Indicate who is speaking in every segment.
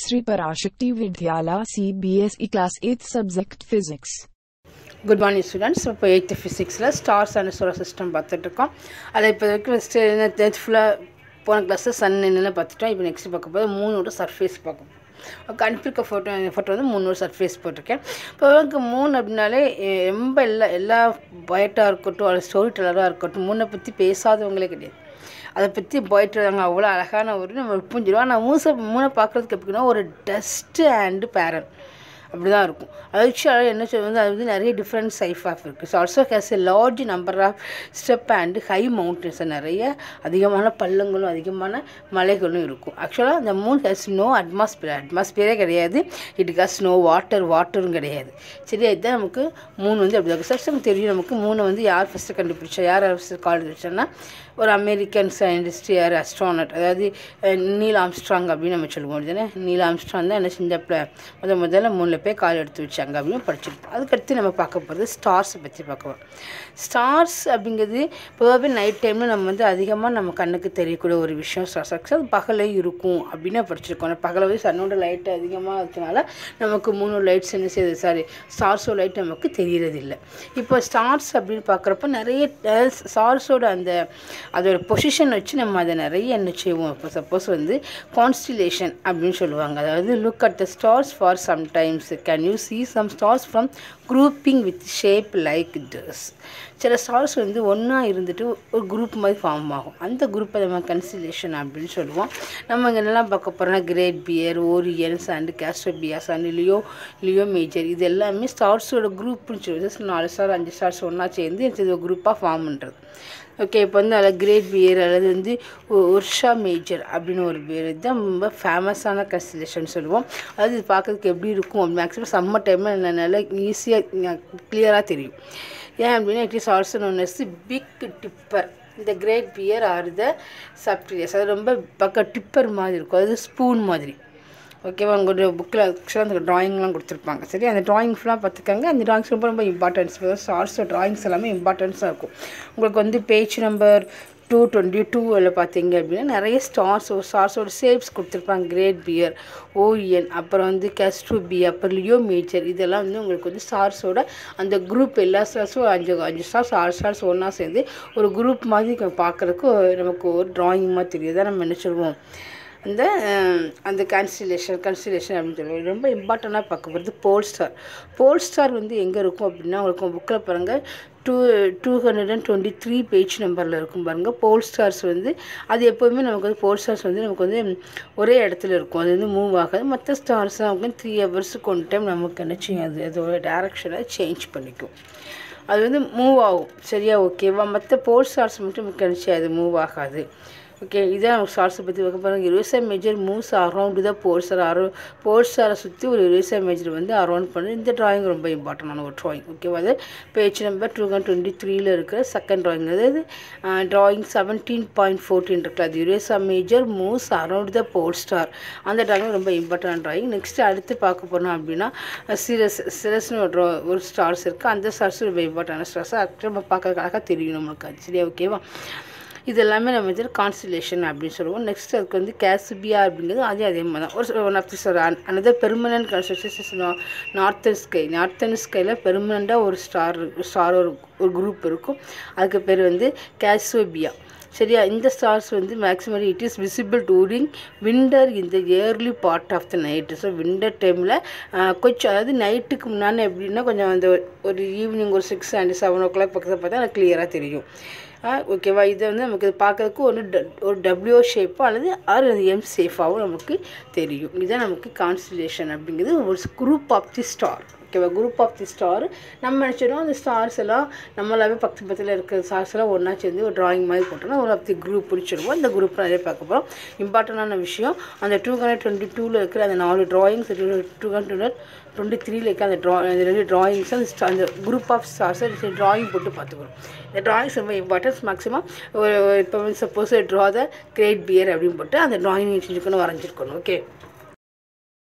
Speaker 1: Sri Parashakti Vidyala CBSE Class 8 Subject Physics.
Speaker 2: Good morning students இப்போ eighth ஃபிசிக்ஸில் stars and solar system பார்த்துட்ருக்கோம் அதை இப்போ வரைக்கும் ஃபஸ்ட்டு நேற்று ஃபுல்லாக போன கிளாஸில் சன் என்னென்ன பார்த்துட்டோம் இப்போ நெக்ஸ்ட் பார்க்க போது மூணோட சர்ஃபேஸ் பார்க்க போகிறோம் அனுப்பியிருக்க ஃபோட்டோ ஃபோட்டோ வந்து மூணோட சர்ஃபேஸ் போட்டிருக்கேன் இப்போ எனக்கு மூணு அப்படின்னாலே எ- ரொம்ப எல்லா எல்லா பயட்டாக இருக்கட்டும் அல்லது ஸ்டோரி டெல்லராக இருக்கட்டும் மூணை பற்றி பேசாதவங்களே கிடையாது அதை பற்றி போயிட்டு வராங்க அவ்வளோ அழகான ஒரு நம்ம புரிஞ்சிடும் ஆனால் மூசை மூணை பார்க்குறதுக்கு எப்படின்னா ஒரு டஸ்ட்டு அண்டு பேரன் அப்படி தான் இருக்கும் ஆக்சுவலாக என்ன சொல்லுவது அது வந்து நிறைய டிஃப்ரெண்ட் சைஃப் ஆஃப் இருக்குது so also has a large number of step and high mountains நிறைய அதிகமான பள்ளங்களும் அதிகமான மலைகளும் இருக்கும் ஆக்சுவலாக அந்த மூன் ஹேஸ் நோ அட்மாஸ்பியர் அட்மாஸ்பியரே கிடையாது இட் ஹாஸ் நோ வாட்டர் வாட்டரும் கிடையாது சரி அதுதான் நமக்கு மூணு வந்து அப்படி தான் சார் தெரியும் நமக்கு மூணு வந்து யார் ஃபஸ்ட்டு கண்டுபிடிச்சா யார் ஃபஸ்ட்டு கால் வச்சோன்னா ஒரு அமெரிக்கன் சயின்டிஸ்ட் யார் அஸ்ட்ரானட் அதாவது அஹ், நீல் ஆம்ஸ்ட்ராங் அப்படின்னு நம்ம சொல்லுவோம் தானே நீல் ஆம்ஸ்ட்ராங் தான் என்ன செஞ்சப்பல முத முதல்ல மூணில் போய் கால் எடுத்து வச்சாங்க அப்படின்னு படிச்சிருப்போம் அதுக்கடுத்து நம்ம பார்க்க போகிறது ஸ்டார்ஸை பற்றி பார்க்க போகிறோம் ஸ்டார்ஸ் அப்படிங்கிறது பொதுவாகவே நைட் டைமில் நம்ம வந்து அதிகமாக நம்ம கண்ணுக்கு தெரியக்கூடிய ஒரு விஷயம் ஸ்டார்ஸ் அது பகலே இருக்கும் அப்படின்னு படிச்சிருக்கோம் ஆனா பகலை வந்து சன்னோட லைட் அதிகமாக இருக்கனால நமக்கு மூணு லைட்ஸ் என்ன செய்யுது சாரி ஸ்டார்ஸோட லைட் நமக்கு தெரியறதில்ல இப்போ ஸ்டார்ஸ் அப்படின்னு பார்க்குறப்ப நிறைய ஸ்டார்ஸோட அந்த அதோட பொசிஷன் வச்சு நம்ம அதை நிறைய என்ன செய்வோம் இப்போ சப்போஸ் வந்து கான்ஸ்டிலேஷன் அப்படின்னு சொல்லுவாங்க அதாவது look at the stars for some times can you see some stars from grouping with shape like this சில ஸ்டார்ஸ் வந்து ஒன்றா இருந்துட்டு ஒரு குரூப் மாதிரி ஃபார்ம் ஆகும் அந்த குரூப்பை நம்ம கன்சிலேஷன் அப்படின்னு சொல்லுவோம் நம்ம இங்கே என்னெல்லாம் பார்க்க போகிறோம்னா Great Bear Orions and Cassiopeia and Leo Leo Major இது எல்லாமே ஸ்டார்ஸோட குரூப்னு சொல்லுது நாலு ஸ்டார் அஞ்சு ஸ்டார்ஸ் ஒன்றா சேர்ந்து இது ஒரு குரூப்பாக ஃபார்ம் பண்ணுறது ஓகே இப்போ வந்து அதில் கிரேட் பியர் அல்லது வந்து ஒ- ஒர்ஷா மேஜர் அப்படின்னு ஒரு பேர் இதுதான் ரொம்ப ஃபேமஸான கன்ஸ்டிலேஷன் சொல்லுவோம் அது இது பார்க்கறதுக்கு எப்படி இருக்கும் மேக்ஸிமம் சம்மர் டைமில் நல்லா ஈஸியாக கிளியராக தெரியும் ஏன் அப்படின்னா it is also known as Big Dipper இந்த கிரேட் பியர் ஆர் த சப்டிலியஸ் அது ரொம்ப பக்கம் டிப்பர் மாதிரி இருக்கும் அது ஸ்பூன் மாதிரி ஓகேவா உங்களுடைய புக்கில் ஆக்சுவலாக அந்த ட்ராயிங்லாம் கொடுத்துருப்பாங்க சரி அந்த ட்ராயிங் ஃபுல்லாக பார்த்துக்கங்க அந்த ட்ராயிங்ஸ் ரொம்ப ரொம்ப இம்பார்ட்டன்ஸ் ஸ்டார்ஸோட ட்ராயிங்ஸ் எல்லாமே இம்பார்ட்டன்ஸாக இருக்கும் உங்களுக்கு வந்து பேஜ் நம்பர் டூ டுவெண்ட்டி டூவில் பார்த்தீங்க அப்படின்னா நிறைய ஸ்டார்ஸ் ஸ்டார்ஸோட ஷேப்ஸ் கொடுத்துருப்பாங்க கிரேட் பியர் ஓஇஎன் அப்புறம் வந்து கஸ்ட்ரூபி அப்புறம் லியோ மேஜர் இதெல்லாம் வந்து உங்களுக்கு வந்து ஸ்டார்ஸோட அந்த குரூப் எல்லா ஸ்டார்ஸும் அஞ்சு அஞ்சு ஸ்டார்ஸ் ஆறு ஸ்டார்ஸ் ஒன்றா சேர்ந்து ஒரு குரூப் மாதிரி பார்க்குறதுக்கு நமக்கு ஒரு ட்ராயிங் மாதிரி தெரியுது நம்ம என்ன சொல்லுவோம் அந்த அஹ், அந்த கான்ஸ்டிலேஷன் கான்ஸ்டிலேஷன் அப்படின்னு சொல்லுவோம் ரொம்ப இம்பார்ட்டண்ட்டாக பார்க்க போகிறது போல் ஸ்டார் போல் ஸ்டார் வந்து எங்கே இருக்கும் அப்படின்னா உங்களுக்கு புக்கில் பாருங்கள் two two hundred and twenty three page நம்பரில் இருக்கும் பாருங்கள் போல் ஸ்டார்ஸ் வந்து அது எப்போவுமே நமக்கு வந்து போல் ஸ்டார்ஸ் வந்து நமக்கு வந்து ஒரே இடத்துல இருக்கும் அது வந்து மூவ் ஆகாது மற்ற ஸ்டார்ஸ் நமக்கு த்ரீ ஹவர்ஸுக்கு ஒன் டைம் நமக்கு என்ன செய்யும் அது அதோட டேரக்ஷனை சேஞ்ச் பண்ணிக்கும் அது வந்து மூவ் ஆகும் சரியா ஓகேவா மற்ற போல் ஸ்டார்ஸ் மட்டும் நமக்கு என்ன செய்யாது மூவ் ஆகாது ஓகே இதான் நம்ம ஸ்டார்ஸை பற்றி பார்க்க போகிறோம் Ursa major moves around the pole star அரௌ போல்ஸ்டாரை சுற்றி ஒரு இருசை மேஜர் வந்து அரௌண்ட் பண்ணுது இந்த ட்ராயிங் ரொம்ப இம்பார்ட்டண்டான ஒரு ட்ராயிங் ஓகேவா அது page number two hundred twenty த்ரீல இருக்கிற செகண்ட் ட்ராயிங் அதாவது ட்ராயிங் செவன்டீன் பாயிண்ட் ஃபோர்டீன் இருக்குல்ல அது Ursa major moves around the pole star அந்த ட்ராயிங் ரொம்ப இம்பார்ட்டன்ட் ட்ராயிங் நெக்ஸ்ட் அடுத்து பார்க்க போனோம் அப்படின்னா சிரஸ் சிரஸ்னு ஒரு draw- ஒரு ஸ்டார்ஸ் இருக்குது அந்த ஸ்டார்ஸ் ரொம்ப இம்பார்ட்டன்ட் ஸ்டார்ஸ் அது நம்ம பார்க்கறதுக்கு அழகாக தெரியும் நம்மளுக்கு அது சரியா ஓகேவா இது எல்லாமே நம்ம வந்து கான்ஸ்டிலேஷன் அப்படின்னு சொல்லுவோம் நெக்ஸ்ட் அதுக்கு வந்து கேசுபியா அப்படிங்கிறது அதே அதே மாதிரி தான் ஒரு one of the star another permanent construction northern sky northern ஸ்கையில் பெர்மனண்ட்டாக ஒரு ஸ்டார் ஸ்டார் ஒரு ஒரு குரூப் இருக்கும் அதுக்கு பேர் வந்து கேசோபியா சரியா இந்த ஸ்டார்ஸ் வந்து maximum it is visible during winter இந்த early part of the night so winter டைமில் கொஞ்சம் அதாவது நைட்டுக்கு முன்னாடி எப்படின்னா கொஞ்சம் அந்த ஒரு ஈவினிங் ஒரு six and seven o'clock பக்கத்தில் பார்த்தா எனக்கு கிளியராக தெரியும் ஓகேவா இதை வந்து நமக்கு இது பார்க்கறதுக்கு ஒரு ட ஒரு டபிள்யூ ஷேப்போ அல்லது ஆர் எம் ஷேப்பாகவும் நமக்கு தெரியும் இதுதான் நமக்கு கான்ஸ்டிலேஷன் அப்படிங்கிறது ஒரு குரூப் ஆஃப் தி ஸ்டார் ஓகேவா குரூப் ஆஃப் தி ஸ்டார் நம்ம நினச்சிடும் அந்த ஸ்டார்ஸ் எல்லாம் நம்மளாவே பக்கத்து பக்கத்தில் இருக்கிற ஸ்டார்ஸ் எல்லாம் ஒன்றா சேர்ந்து ஒரு டிராயிங் மாதிரி போட்டோம்னா ஒரு ஆஃப் தி குரூப் பிடிச்சிருவோம் இந்த குரூப் நிறைய பார்க்க போகிறோம் இம்பார்ட்டண்டான விஷயம் அந்த டூ ஹண்ட்ரட் டுவெண்ட்டி டூவில் இருக்கிற அந்த நாலு ட்ராயிங்ஸ் டூ ஹண்ட்ரட் டுவெண்ட்டி த்ரீல இருக்க அந்த ட்ரா அந்த ரெண்டு ட்ராயிங்ஸ் அந்த star- அந்த குரூப் ஆஃப் ஸ்டார்ஸை ட்ராயிங் போட்டு பார்த்துக்கணும் இந்த ட்ராயிங்ஸ் ரொம்ப இம்பார்ட்டன்ஸ் மேக்ஸிமம் ஒரு இப்போ வந்து suppose draw the great bear அப்படின்னு போட்டு அந்த ட்ராயிங் செஞ்சுக்கணும் வரைஞ்சிருக்கணும் ஓகே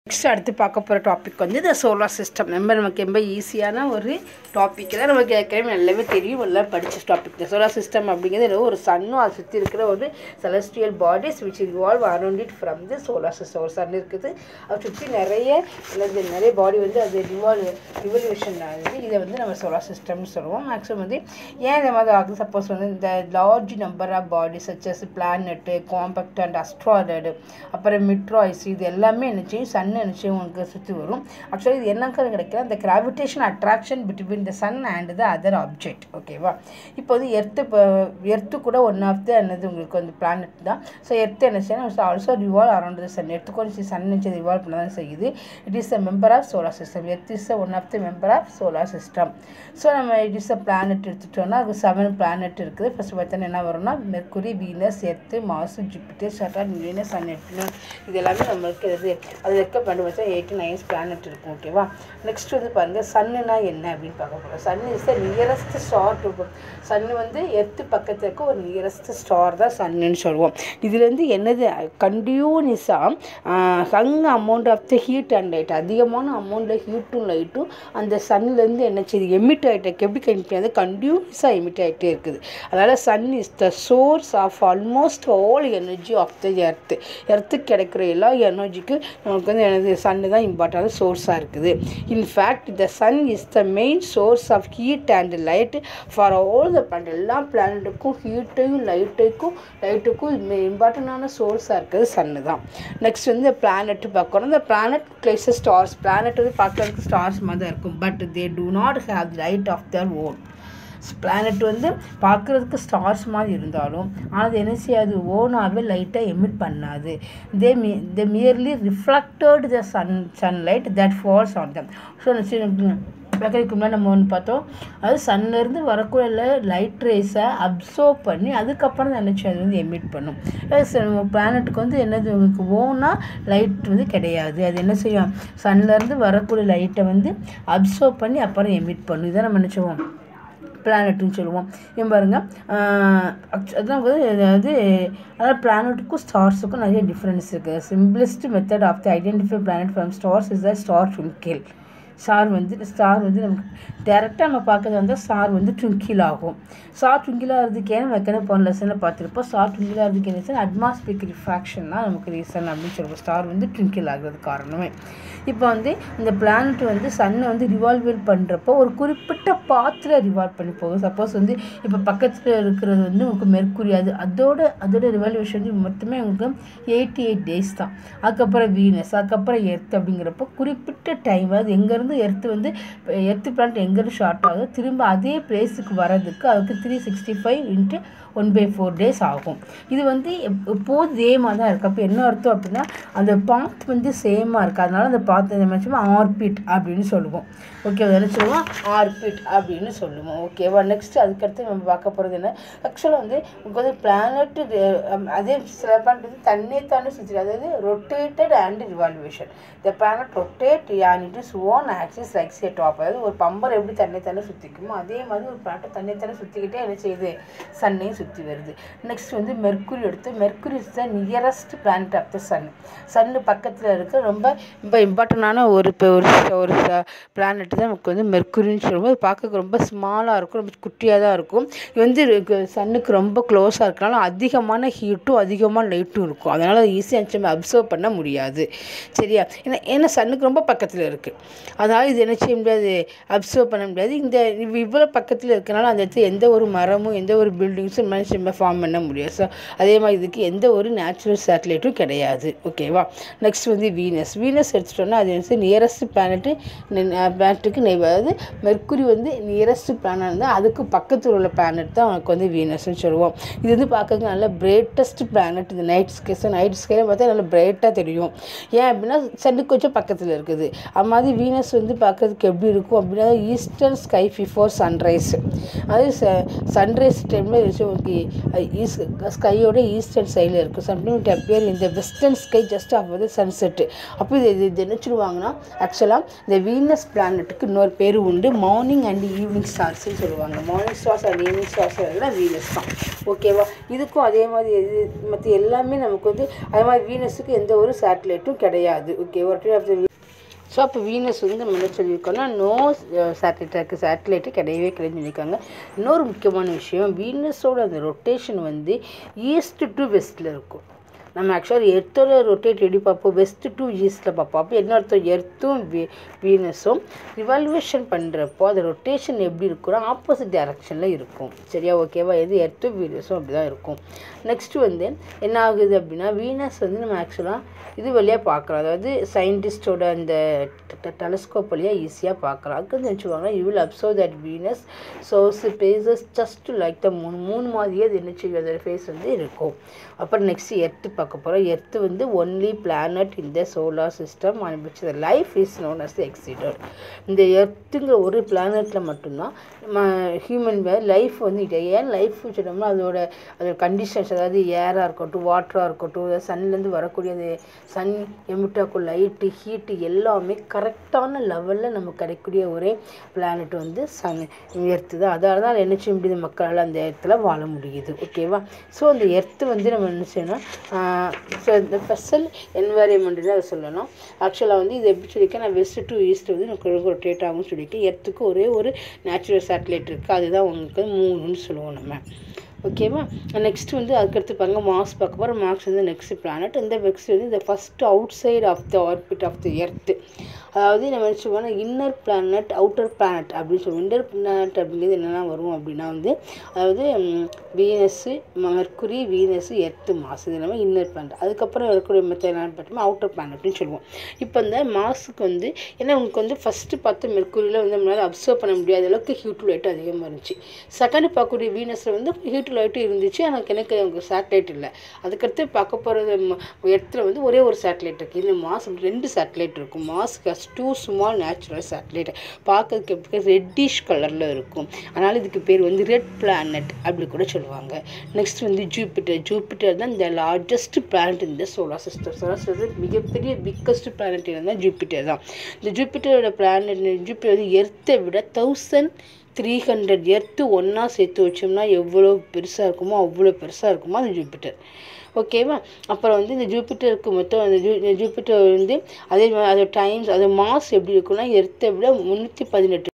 Speaker 2: நெக்ஸ்ட் அடுத்து பார்க்க போகிற டாபிக் வந்து இந்த சோலார் சிஸ்டம் ரொம்ப நமக்கு ரொம்ப ஈஸியான ஒரு டாபிக் தான் நமக்கு ஏற்கனவே நல்லாவே தெரியும் எல்லாம் படித்த டாபிக் தான் சோலார் சிஸ்டம் அப்படிங்கிறது ஏதோ ஒரு சன்னும் அதை சுற்றி இருக்கிற ஒரு celestial bodies which involve around it from the solar system ஒரு சன் இருக்குது அதை சுற்றி நிறைய அல்லது நிறைய பாடி வந்து அது ரிவால்வ் ரிவல்யூஷன் ஆகுது இதை வந்து நம்ம சோலார் சிஸ்டம்னு சொல்லுவோம் மேக்ஸிமம் வந்து ஏன் இந்த மாதிரி ஆகுது சப்போஸ் வந்து இந்த large number of bodies such as planet compact and asteroid அப்புறம் மிட்ராய்ஸ் இது எல்லாமே என்ன செய்யும் சன் என்ன செய்யும் உங்களுக்கு சுற்றி வரும் ஆக்சுவலி இது என்னங்க கிடைக்கிற அந்த gravitation attraction between the sun and the other object ஓகேவா இப்போ வந்து எர்த்து இப்போ எர்த்து கூட ஒன் ஆஃப் த என்னது உங்களுக்கு வந்து பிளானட் தான் ஸோ எர்த்து என்ன செய்யணும் also revolve around the sun earth கொஞ்சம் சன் வச்சு ரிவால்வ் பண்ண தான் செய்யுது it is a member of solar system earth is one of the member of solar system so நம்ம இட் இஸ் அ பிளானட் எடுத்துட்டோம்னா அது செவன் பிளானட் இருக்குது first பார்த்தோன்னா என்ன வரும்னா Mercury Venus earth Mars Jupiter Saturn Venus and Neptune இது எல்லாமே நம்மளுக்கு இது அது இருக்க பண்ணி வச்சா எயிட்டி நைன்ஸ் பிளானட் இருக்கும் ஓகேவா நெக்ஸ்ட் வந்து பாருங்கள் சன்னுனா என்ன அப்படின்னு பார்க்க போகிறோம் sun is the nearest star to sun வந்து எர்த்து பக்கத்தில் இருக்க ஒரு நியரஸ்ட் ஸ்டார் தான் சன்னுன்னு சொல்லுவோம் இதுலேருந்து என்னது கண்டினியூஸாக huge amount of the heat and light அதிகமான அமௌண்ட்டில் ஹீட்டும் லைட்டும் அந்த சன்லேருந்து என்ன செய்யுது எமிட் ஆகிட்டு எப்படி கண்டிப்பாக கண்டினியூஸாக எமிட் ஆகிட்டே இருக்குது அதனால் sun is the source of almost all energy of the earth எர்த்துக்கு கிடைக்கிற எல்லா எனர்ஜிக்கும் நமக்கு வந்து எனது சன்னு தான் இம்பார்ட்டன்ட் சோர்ஸாக இருக்குது in fact the sun is the main source of heat and light for all the planet எல்லா பிளானட்டுக்கும் ஹீட்டையும் லைட்டுக்கும் லைட்டுக்கும் இம்பார்ட்டண்டான சோர்ஸாக இருக்குது சன்னு தான் நெக்ஸ்ட் வந்து பிளானட் பார்க்கணும் இந்த பிளானட் பிளேஸ் ஸ்டார்ஸ் பிளானட் வந்து பார்க்கறதுக்கு ஸ்டார்ஸ் மாதிரி தான் இருக்கும் but they do not have light of their own planet வந்து பார்க்குறதுக்கு ஸ்டார்ஸ் மாதிரி இருந்தாலும் ஆனால் அது என்ன செய்யாது ஓனாகவே லைட்டாக எமிட் பண்ணாது they me they merely reflected the sun sunlight that falls on them so பார்க்கறதுக்கு முன்னாடி நம்ம ஒன்று பார்த்தோம் அது சன்லேருந்து வரக்கூடிய லைட் ரேஸை அப்சர்வ் பண்ணி அதுக்கப்புறம் தான் நினச்சி அது வந்து எமிட் பண்ணும் பிளானட்டுக்கு வந்து என்னது உங்களுக்கு ஓனாக லைட் வந்து கிடையாது அது என்ன செய்யும் சன்லேருந்து வரக்கூடிய லைட்டை வந்து அப்சர்வ் பண்ணி அப்புறம் எமிட் பண்ணும் இதை நம்ம நினச்சிவோம் பிளானட்னு சொல்லுவோம் ஏன் பாருங்க அதான் வந்து அதாவது அதாவது பிளானட்டுக்கும் ஸ்டார்ஸுக்கும் நிறைய டிஃப்ரென்ஸ் இருக்குது simplest method of the identify planet from stars is the star twinkle star வந்து ஸ்டார் வந்து நமக்கு டேரெக்டாக நம்ம பார்க்கறது வந்து ஸ்டார் வந்து ட்விங்கிள் ஆகும் ஸ்டார் ட்விங்கிள் ஆகிறதுக்கு ஏன் நம்ம எத்தனை போன லெசனில் பார்த்துருப்போம் ஸ்டார் ட்விங்கிள் ஆகிறதுக்கு என்ன ரீசன் அட்மாஸ்பியர் ரிஃப்ராக்ஷன் தான் நமக்கு ரீசன் அப்படின்னு சொல்லுவோம் ஸ்டார் வந்து ட்விங்கிள் ஆகிறது காரணமே இப்போ வந்து இந்த பிளானட் வந்து சன்னை வந்து ரிவால்வேட் பண்ணுறப்போ ஒரு குறிப்பிட்ட பாத்தில் ரிவால்வ் பண்ணி போகும் சப்போஸ் வந்து இப்போ பக்கத்தில் இருக்கிறது வந்து உங்களுக்கு மெர்க்குரி அது அதோட அதோட ரிவால்வேஷன் வந்து மொத்தமே உங்களுக்கு எயிட்டி எயிட் டேஸ் தான் அதுக்கப்புறம் வீனஸ் அதுக்கப்புறம் எர்த் அப்படிங்கிறப்போ குறிப்பிட்ட டைம் அது எங்கேருந்து எர்த்து வந்து எர்த்து பிளானட் எங்கேருந்து ஷார்ட் ஆகுதோ திரும்ப அதே பிளேஸுக்கு வர்றதுக்கு அதுக்கு three sixty five into one by four days ஆகும் இது வந்து எப்போது சேமாக தான் இருக்குது அப்போ என்ன அர்த்தம் அப்படின்னா அந்த பாத் வந்து சேமாக இருக்குது அதனால அந்த பாத் என்ன ஆர்பிட் அப்படின்னு சொல்லுவோம் ஓகே என்ன சொல்லுவோம் ஆர்பிட் அப்படின்னு சொல்லுவோம் ஓகேவா நெக்ஸ்ட் அதுக்கடுத்து நம்ம பார்க்க போகிறது என்ன ஆக்சுவலாக வந்து உங்களுக்கு வந்து பிளானட்டு அதே சில பிளானட் வந்து தன்னே தானே சுற்றி அதாவது rotated and revolution the planet rotate and it is own axis like say top அதாவது ஒரு பம்பர் எப்படி தன்னை தானே சுற்றிக்குமோ அதே மாதிரி ஒரு பிளானட் தன்னை தானே சுற்றிக்கிட்டே என்ன செய்யுது சன்னையும் சுற்றி வருது நெக்ஸ்ட் வந்து மெர்க்குரி எடுத்து Mercury is the nearest planet of the sun sun பக்கத்தில் இருக்க ரொம்ப ரொம்ப இம்பார்ட்டண்டான ஒரு இப்போ ஒரு ஒரு பிளானட் தான் நமக்கு வந்து மெர்க்குரின்னு சொல்லுவோம் அது பார்க்க ரொம்ப ஸ்மாலாக இருக்கும் ரொம்ப குட்டியாக தான் இருக்கும் இது வந்து சன்னுக்கு ரொம்ப க்ளோஸாக இருக்கனால அதிகமான ஹீட்டும் அதிகமான லைட்டும் இருக்கும் அதனால் அது ஈஸியாக நம்ம அப்சர்வ் பண்ண முடியாது சரியா ஏன்னா ஏன்னா சன்னுக்கு ரொம்ப பக்கத்தில் இருக்குது அதனால் இது என்ன செய்ய முடியாது அப்சர்வ் பண்ண முடியாது இந்த இவ்வளோ பக்கத்தில் இருக்கனால அந்த இடத்துல எந்த ஒரு மரமும் எந்த ஒரு பில்டிங்ஸும் மனுஷன் ஃபார்ம் பண்ண முடியாது ஸோ அதே மாதிரி இதுக்கு எந்த ஒரு நேச்சுரல் சேட்டலைட்டும் கிடையாது ஓகேவா நெக்ஸ்ட் வந்து வீனஸ் வீனஸ் எடுத்துட்டோம்னா அது வந்து நியரஸ்ட் பிளானட்டு பிளானட்டுக்கு அதாவது மெர்க்குரி வந்து நியரஸ்ட் பிளானட் இருந்தால் அதுக்கு பக்கத்தில் உள்ள பிளானட் தான் உனக்கு வந்து வீனஸ்னு சொல்லுவோம் இது வந்து பார்க்கறதுக்கு நல்ல பிரைட்டஸ்ட் பிளானட் இந்த நைட் ஸ்கே நைட் ஸ்கேல பார்த்தா நல்லா பிரைட்டாக தெரியும் ஏன் அப்படின்னா சன்னுக்கு கொஞ்சம் பக்கத்தில் இருக்குது அது மாதிரி வீனஸ் வந்து பார்க்கறதுக்கு எப்படி இருக்கும் அப்படின்னா ஈஸ்டர்ன் ஸ்கை பிஃபோர் சன்ரைஸ் அது சன்ரைஸ் டைமில் உங்களுக்கு ஈஸ்ட் ஸ்கையோட ஈஸ்டர்ன் சைடில் இருக்கும் சம்டைம் இட் அப்பியர் இந்த western sky just of sunset அப்போ இது இது இது என்ன சொல்லுவாங்கன்னா ஆக்சுவலாக இந்த வீனஸ் பிளானட்டுக்கு இன்னொரு பேர் உண்டு மார்னிங் அண்ட் ஈவினிங் ஸ்டார்ஸ்னு சொல்லுவாங்க morning stars and evening stars எல்லாம் வீனஸ் தான் ஓகேவா இதுக்கும் அதே மாதிரி இது மற்ற எல்லாமே நமக்கு வந்து அதே மாதிரி வீனஸுக்கு எந்த ஒரு சேட்டலைட்டும் கிடையாது ஓகே ஒரு ஸோ அப்போ வீனஸ் வந்து நம்ம என்ன சொல்லியிருக்கோம்னா நோ சேட்டலைட் இருக்குது சேட்டலைட்டு கிடையவே கிடையாது சொல்லியிருக்காங்க இன்னொரு முக்கியமான விஷயம் வீனஸோட அந்த ரொட்டேஷன் வந்து ஈஸ்ட் டு வெஸ்ட்டில் இருக்கும் நம்ம ஆக்சுவலாக எர்த்தோட ரொட்டேட் எப்படி பார்ப்போம் வெஸ்ட் டு ஈஸ்ட்டில் பார்ப்போம் அப்போ என்ன அர்த்தம் எர்த்தும் வீ வீனஸும் ரிவால்வேஷன் பண்ணுறப்போ அது ரொட்டேஷன் எப்படி இருக்கும்னா ஆப்போசிட் டைரக்ஷனில் இருக்கும் சரியா ஓகேவா எது எர்த்தும் வீனஸும் அப்படி தான் இருக்கும் நெக்ஸ்ட்டு வந்து என்ன ஆகுது அப்படின்னா வீனஸ் வந்து நம்ம ஆக்சுவலாக இது வழியாக பார்க்கலாம் அதாவது சயின்டிஸ்டோட அந்த டெலஸ்கோப் வழியாக ஈஸியாக பார்க்கலாம் அதுக்கு வந்து நினச்சிவாங்க you will observe that Venus சோர்ஸ் phases just like the moon moon மாதிரியே அது என்ன செய்யும் அதோட ஃபேஸ் வந்து இருக்கும் அப்புறம் நெக்ஸ்ட் எர்த்து பார்க்க போகிறோம் எர்த்து வந்து ஒன்லி பிளானட் இந்த சோலார் சிஸ்டம் அனுப்பிச்சு the life is known as existed இந்த எர்த்துங்கிற ஒரு பிளானட்டில் மட்டும்தான் நம்ம ஹியூமன் லைஃப் வந்து இது ஏன் லைஃப் சொன்னோம்னா அதோட அதோட கண்டிஷன்ஸ் அதாவது ஏராக இருக்கட்டும் வாட்டராக இருக்கட்டும் சன்லேருந்து வரக்கூடிய அந்த சன் எமிட்டாக்கும் லைட்டு ஹீட்டு எல்லாமே கரெக்டான லெவலில் நமக்கு கிடைக்கக்கூடிய ஒரே பிளானட் வந்து சன் எர்த்து தான் அதால தான் என்ன செய்ய முடியுது மக்களால் அந்த இடத்துல வாழ முடியுது ஓகேவா ஸோ அந்த எர்த்து வந்து நம்ம என்ன செய்யணும் ஸோ இந்த ஸ்பெஷல் என்வாயர்மெண்ட்னு அதை சொல்லணும் ஆக்சுவலாக வந்து இது எப்படி சொல்லியிருக்கேன் நான் வெஸ்ட் டு ஈஸ்ட் வந்து எனக்கு ரொட்டேட் ஆகும்னு சொல்லியிருக்கேன் எர்த்துக்கு ஒரே ஒரு நேச்சுரல் சேட்டலைட் இருக்குது அதுதான் உங்களுக்கு மூணுன்னு சொல்லுவோம் நம்ம ஓகேவா நெக்ஸ்ட் வந்து அதுக்கடுத்து பாருங்க மார்க்ஸ் பார்க்க போகிறோம் மார்க்ஸ் வந்து நெக்ஸ்ட் பிளானட் இந்த நெக்ஸ்ட் வந்து இந்த first outside of the orbit of the earth அதாவது நம்ம என்ன சொல்லுவோம்னா இன்னர் பிளானட் அவுட்டர் பிளானட் அப்படின்னு சொல்லுவோம் இன்னர் பிளானட் அப்படிங்கிறது என்னெல்லாம் வரும் அப்படின்னா வந்து அதாவது Venus Mercury Venus earth Mars இது எல்லாமே இன்னர் பிளானட் அதுக்கப்புறம் இருக்கக்கூடிய மெத்தட் என்னன்னு பார்த்தோம்னா அவுட்டர் பிளானட்னு சொல்லுவோம் இப்போ இந்த மாஸுக்கு வந்து ஏன்னா உங்களுக்கு வந்து ஃபஸ்ட்டு பார்த்து மெர்க்குரியில் வந்து நம்மளால் அப்சர்வ் பண்ண முடியாத அளவுக்கு ஹீட் லைட் அதிகமாக இருந்துச்சு செகண்ட் பார்க்கக்கூடிய வீனஸில் வந்து ஹீட் லைட்டும் இருந்துச்சு ஆனால் எனக்கு எனக்கு சேட்டலைட் இல்லை அதுக்கடுத்து பார்க்க போகிறது இடத்துல வந்து ஒரே ஒரு சேட்டலைட் இருக்குது இந்த மாஸ் ரெண்டு சேட்டலைட் இருக்கும் Mars has two small natural satellite பார்க்கறதுக்கு எப்படி ரெட்டிஷ் கலரில் இருக்கும் அதனால் இதுக்கு பேர் வந்து ரெட் பிளானட் அப்படி கூட சொல்லுவாங்க நெக்ஸ்ட் வந்து ஜூபிட்டர் ஜூபிட்டர் தான் இந்த லார்ஜஸ்ட் பிளானட் இந்த சோலார் சிஸ்டம் சோலார் சிஸ்டம் மிகப்பெரிய பிக்கஸ்ட் பிளானட் தான் ஜூபிட்டர் தான் இந்த ஜூபிட்டரோட பிளானட் ஜூபிட்டர் வந்து எர்த்தை விட தௌசண்ட் த்ரீ ஹண்ட்ரட் எர்த்து ஒன்றா சேர்த்து வச்சோம்னா எவ்வளோ பெருசாக இருக்குமோ அவ்வளோ பெருசாக இருக்குமோ அது ஜூபிட்டர் ஓகேவா அப்புறம் வந்து இந்த ஜூபிட்டருக்கு மொத்தம் அந்த ஜூ ஜூபிட்டர் வந்து அதே மாதிரி அதோட டைம்ஸ் அதோட மாஸ் எப்படி இருக்குன்னா எர்த்தை விட முந்நூற்றி பதினெட்டு